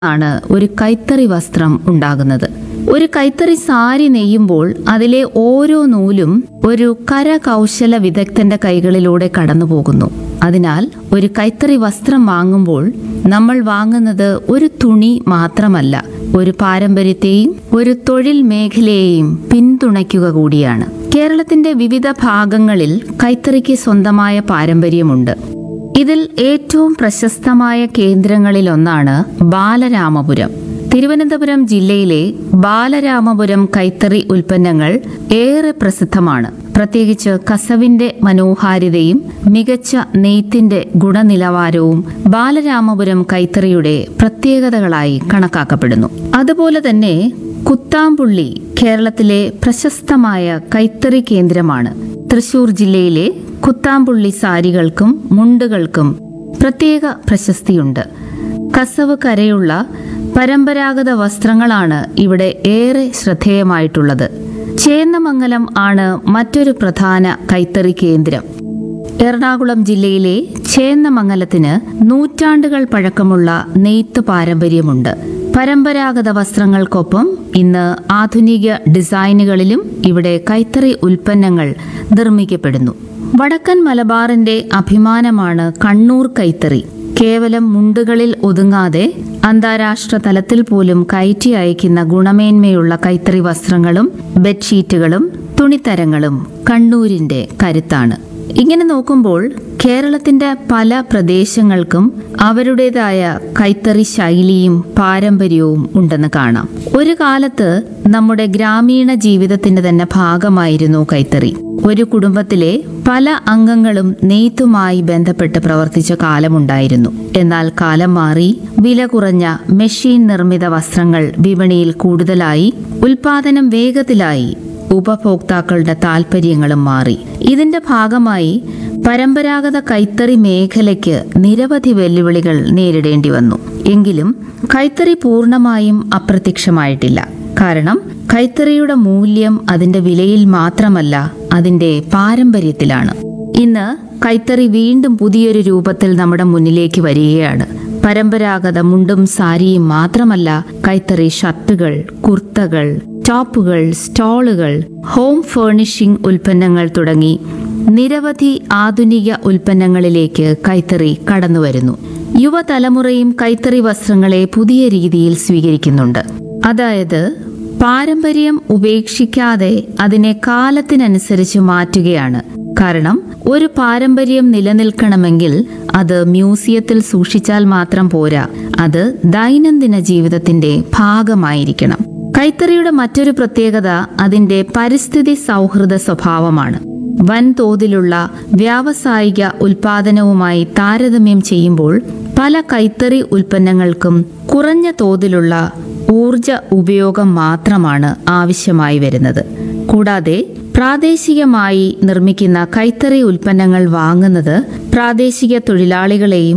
ആണ് ഒരു കൈത്തറി വസ്ത്രം ഉണ്ടാകുന്നത് ഒരു കൈത്തറി സാരി നെയ്യുമ്പോൾ അതിലെ ഓരോ നൂലും ഒരു കരകൗശല വിദഗ്ധന്റെ കൈകളിലൂടെ കടന്നു പോകുന്നു അതിനാൽ ഒരു കൈത്തറി വസ്ത്രം വാങ്ങുമ്പോൾ നമ്മൾ വാങ്ങുന്നത് ഒരു തുണി മാത്രമല്ല ഒരു പാരമ്പര്യത്തെയും ഒരു തൊഴിൽ മേഖലയെയും പിന്തുണയ്ക്കുക കൂടിയാണ് കേരളത്തിന്റെ വിവിധ ഭാഗങ്ങളിൽ കൈത്തറിക്ക് സ്വന്തമായ പാരമ്പര്യമുണ്ട് ഇതിൽ ഏറ്റവും പ്രശസ്തമായ കേന്ദ്രങ്ങളിലൊന്നാണ് ബാലരാമപുരം തിരുവനന്തപുരം ജില്ലയിലെ ബാലരാമപുരം കൈത്തറി ഉൽപ്പന്നങ്ങൾ ഏറെ പ്രസിദ്ധമാണ് പ്രത്യേകിച്ച് കസവിന്റെ മനോഹാരിതയും മികച്ച നെയ്ത്തിന്റെ ഗുണനിലവാരവും ബാലരാമപുരം കൈത്തറിയുടെ പ്രത്യേകതകളായി കണക്കാക്കപ്പെടുന്നു അതുപോലെ തന്നെ കുത്താമ്പുള്ളി കേരളത്തിലെ പ്രശസ്തമായ കൈത്തറി കേന്ദ്രമാണ് തൃശൂർ ജില്ലയിലെ കുത്താമ്പുള്ളി സാരികൾക്കും മുണ്ടുകൾക്കും പ്രത്യേക പ്രശസ്തിയുണ്ട് കസവ് കരയുള്ള പരമ്പരാഗത വസ്ത്രങ്ങളാണ് ഇവിടെ ഏറെ ശ്രദ്ധേയമായിട്ടുള്ളത് ചേന്നമംഗലം ആണ് മറ്റൊരു പ്രധാന കൈത്തറി കേന്ദ്രം എറണാകുളം ജില്ലയിലെ ചേന്നമംഗലത്തിന് നൂറ്റാണ്ടുകൾ പഴക്കമുള്ള നെയ്ത്ത് പാരമ്പര്യമുണ്ട് പരമ്പരാഗത വസ്ത്രങ്ങൾക്കൊപ്പം ഇന്ന് ആധുനിക ഡിസൈനുകളിലും ഇവിടെ കൈത്തറി ഉൽപ്പന്നങ്ങൾ നിർമ്മിക്കപ്പെടുന്നു വടക്കൻ മലബാറിന്റെ അഭിമാനമാണ് കണ്ണൂർ കൈത്തറി കേവലം മുണ്ടുകളിൽ ഒതുങ്ങാതെ അന്താരാഷ്ട്ര തലത്തിൽ പോലും കയറ്റി അയക്കുന്ന ഗുണമേന്മയുള്ള കൈത്തറി വസ്ത്രങ്ങളും ബെഡ്ഷീറ്റുകളും തുണിത്തരങ്ങളും കണ്ണൂരിന്റെ കരുത്താണ് ഇങ്ങനെ നോക്കുമ്പോൾ കേരളത്തിന്റെ പല പ്രദേശങ്ങൾക്കും അവരുടേതായ കൈത്തറി ശൈലിയും പാരമ്പര്യവും ഉണ്ടെന്ന് കാണാം ഒരു കാലത്ത് നമ്മുടെ ഗ്രാമീണ ജീവിതത്തിന്റെ തന്നെ ഭാഗമായിരുന്നു കൈത്തറി ഒരു കുടുംബത്തിലെ പല അംഗങ്ങളും നെയ്ത്തുമായി ബന്ധപ്പെട്ട് പ്രവർത്തിച്ച കാലമുണ്ടായിരുന്നു എന്നാൽ കാലം മാറി വില കുറഞ്ഞ മെഷീൻ നിർമ്മിത വസ്ത്രങ്ങൾ വിപണിയിൽ കൂടുതലായി ഉൽപാദനം വേഗത്തിലായി ഉപഭോക്താക്കളുടെ താൽപ്പര്യങ്ങളും മാറി ഇതിന്റെ ഭാഗമായി പരമ്പരാഗത കൈത്തറി മേഖലയ്ക്ക് നിരവധി വെല്ലുവിളികൾ നേരിടേണ്ടി വന്നു എങ്കിലും കൈത്തറി പൂർണ്ണമായും അപ്രത്യക്ഷമായിട്ടില്ല കാരണം കൈത്തറിയുടെ മൂല്യം അതിന്റെ വിലയിൽ മാത്രമല്ല അതിന്റെ പാരമ്പര്യത്തിലാണ് ഇന്ന് കൈത്തറി വീണ്ടും പുതിയൊരു രൂപത്തിൽ നമ്മുടെ മുന്നിലേക്ക് വരികയാണ് പരമ്പരാഗത മുണ്ടും സാരിയും മാത്രമല്ല കൈത്തറി ഷർട്ടുകൾ കുർത്തകൾ ടോപ്പുകൾ സ്റ്റോളുകൾ ഹോം ഫേർണിഷിംഗ് ഉൽപ്പന്നങ്ങൾ തുടങ്ങി നിരവധി ആധുനിക ഉൽപ്പന്നങ്ങളിലേക്ക് കൈത്തറി കടന്നുവരുന്നു യുവതലമുറയും കൈത്തറി വസ്ത്രങ്ങളെ പുതിയ രീതിയിൽ സ്വീകരിക്കുന്നുണ്ട് അതായത് പാരമ്പര്യം ഉപേക്ഷിക്കാതെ അതിനെ കാലത്തിനനുസരിച്ച് മാറ്റുകയാണ് കാരണം ഒരു പാരമ്പര്യം നിലനിൽക്കണമെങ്കിൽ അത് മ്യൂസിയത്തിൽ സൂക്ഷിച്ചാൽ മാത്രം പോരാ അത് ദൈനംദിന ജീവിതത്തിന്റെ ഭാഗമായിരിക്കണം കൈത്തറിയുടെ മറ്റൊരു പ്രത്യേകത അതിന്റെ പരിസ്ഥിതി സൗഹൃദ സ്വഭാവമാണ് വൻതോതിലുള്ള വ്യാവസായിക ഉൽപാദനവുമായി താരതമ്യം ചെയ്യുമ്പോൾ പല കൈത്തറി ഉൽപ്പന്നങ്ങൾക്കും കുറഞ്ഞ തോതിലുള്ള ഊർജ ഉപയോഗം മാത്രമാണ് ആവശ്യമായി വരുന്നത് കൂടാതെ പ്രാദേശികമായി നിർമ്മിക്കുന്ന കൈത്തറി ഉൽപ്പന്നങ്ങൾ വാങ്ങുന്നത് പ്രാദേശിക തൊഴിലാളികളെയും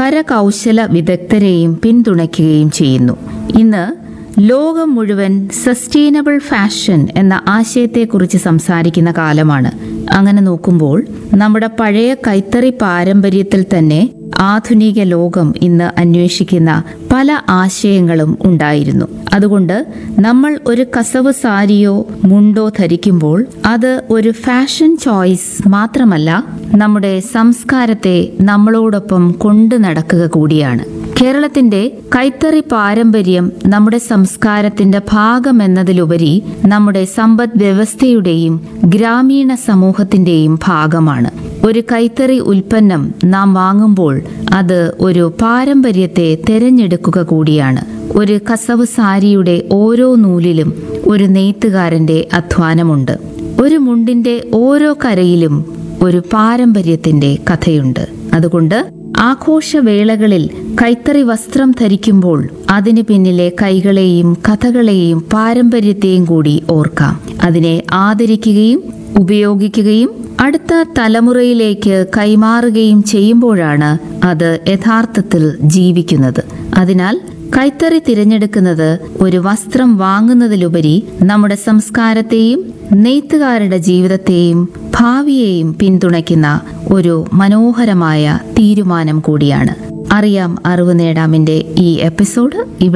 കരകൗശല വിദഗ്ധരെയും പിന്തുണയ്ക്കുകയും ചെയ്യുന്നു ഇന്ന് ലോകം മുഴുവൻ സസ്റ്റൈനബിൾ ഫാഷൻ എന്ന ആശയത്തെക്കുറിച്ച് സംസാരിക്കുന്ന കാലമാണ് അങ്ങനെ നോക്കുമ്പോൾ നമ്മുടെ പഴയ കൈത്തറി പാരമ്പര്യത്തിൽ തന്നെ ആധുനിക ലോകം ഇന്ന് അന്വേഷിക്കുന്ന പല ആശയങ്ങളും ഉണ്ടായിരുന്നു അതുകൊണ്ട് നമ്മൾ ഒരു കസവ് സാരിയോ മുണ്ടോ ധരിക്കുമ്പോൾ അത് ഒരു ഫാഷൻ ചോയ്സ് മാത്രമല്ല നമ്മുടെ സംസ്കാരത്തെ നമ്മളോടൊപ്പം കൊണ്ടു നടക്കുക കൂടിയാണ് കേരളത്തിന്റെ കൈത്തറി പാരമ്പര്യം നമ്മുടെ സംസ്കാരത്തിന്റെ ഭാഗമെന്നതിലുപരി നമ്മുടെ സമ്പദ് വ്യവസ്ഥയുടെയും ഗ്രാമീണ സമൂഹത്തിന്റെയും ഭാഗമാണ് ഒരു കൈത്തറി ഉൽപ്പന്നം നാം വാങ്ങുമ്പോൾ അത് ഒരു പാരമ്പര്യത്തെ തിരഞ്ഞെടുക്കുക കൂടിയാണ് ഒരു കസവ് സാരിയുടെ ഓരോ നൂലിലും ഒരു നെയ്ത്തുകാരന്റെ അധ്വാനമുണ്ട് ഒരു മുണ്ടിന്റെ ഓരോ കരയിലും ഒരു പാരമ്പര്യത്തിന്റെ കഥയുണ്ട് അതുകൊണ്ട് ആഘോഷവേളകളിൽ കൈത്തറി വസ്ത്രം ധരിക്കുമ്പോൾ അതിന് പിന്നിലെ കൈകളെയും കഥകളെയും പാരമ്പര്യത്തെയും കൂടി ഓർക്കാം അതിനെ ആദരിക്കുകയും ഉപയോഗിക്കുകയും അടുത്ത തലമുറയിലേക്ക് കൈമാറുകയും ചെയ്യുമ്പോഴാണ് അത് യഥാർത്ഥത്തിൽ ജീവിക്കുന്നത് അതിനാൽ കൈത്തറി തിരഞ്ഞെടുക്കുന്നത് ഒരു വസ്ത്രം വാങ്ങുന്നതിലുപരി നമ്മുടെ സംസ്കാരത്തെയും നെയ്ത്തുകാരുടെ ജീവിതത്തെയും ഭാവിയെയും പിന്തുണയ്ക്കുന്ന ഒരു മനോഹരമായ തീരുമാനം കൂടിയാണ് അറിയാം അറിവ് നേടാമിന്റെ ഈ എപ്പിസോഡ് ഇവിടെ